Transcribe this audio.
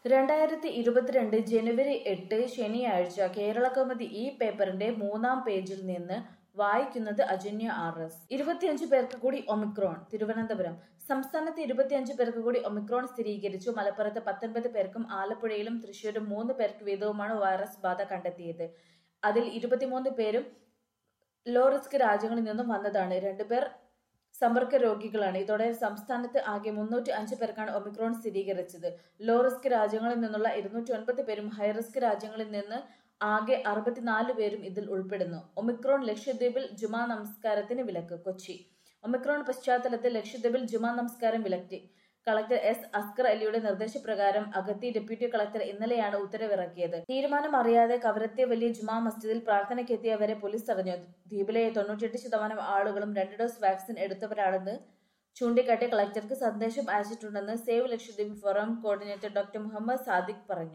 രണ്ടായിരത്തി ഇരുപത്തിരണ്ട് ജനുവരി എട്ട് ശനിയാഴ്ച കേരള കൗമുദി ഈ പേപ്പറിന്റെ മൂന്നാം പേജിൽ നിന്ന് വായിക്കുന്നത് അജന്യ ആർ എസ് ഇരുപത്തിയഞ്ച് പേർക്ക് കൂടി ഒമിക്രോൺ തിരുവനന്തപുരം സംസ്ഥാനത്ത് ഇരുപത്തിയഞ്ച് പേർക്ക് കൂടി ഒമിക്രോൺ സ്ഥിരീകരിച്ചു മലപ്പുറത്ത് പത്തൊൻപത് പേർക്കും ആലപ്പുഴയിലും തൃശൂരും മൂന്ന് പേർക്ക് വീതവുമാണ് വൈറസ് ബാധ കണ്ടെത്തിയത് അതിൽ ഇരുപത്തിമൂന്ന് പേരും ലോ റിസ്ക് രാജ്യങ്ങളിൽ നിന്നും വന്നതാണ് രണ്ടുപേർ സമ്പർക്ക രോഗികളാണ് ഇതോടെ സംസ്ഥാനത്ത് ആകെ മുന്നൂറ്റി അഞ്ച് പേർക്കാണ് ഒമിക്രോൺ സ്ഥിരീകരിച്ചത് ലോ റിസ്ക് രാജ്യങ്ങളിൽ നിന്നുള്ള ഇരുന്നൂറ്റി ഒൻപത് പേരും ഹൈ റിസ്ക് രാജ്യങ്ങളിൽ നിന്ന് ആകെ അറുപത്തിനാല് പേരും ഇതിൽ ഉൾപ്പെടുന്നു ഒമിക്രോൺ ലക്ഷദ്വീപിൽ ജുമാ നമസ്കാരത്തിന് വിലക്ക് കൊച്ചി ഒമിക്രോൺ പശ്ചാത്തലത്തിൽ ലക്ഷദ്വീപിൽ ജുമാ നമസ്കാരം വിലക്കി കളക്ടർ എസ് അസ്കർ അലിയുടെ നിർദ്ദേശപ്രകാരം അഗത്തി ഡെപ്യൂട്ടി കളക്ടർ ഇന്നലെയാണ് ഉത്തരവിറക്കിയത് തീരുമാനം അറിയാതെ കവരത്തെ വലിയ ജുമാ മസ്ജിദിൽ പ്രാർത്ഥനയ്ക്കെത്തിയവരെ പോലീസ് തടഞ്ഞു ദ്വീപിലെ തൊണ്ണൂറ്റിയെട്ട് ശതമാനം ആളുകളും രണ്ട് ഡോസ് വാക്സിൻ എടുത്തവരാണെന്ന് ചൂണ്ടിക്കാട്ടി കളക്ടർക്ക് സന്ദേശം അയച്ചിട്ടുണ്ടെന്ന് save Lakshadweep forum coordinator doctor Muhammad Sadiq പറഞ്ഞു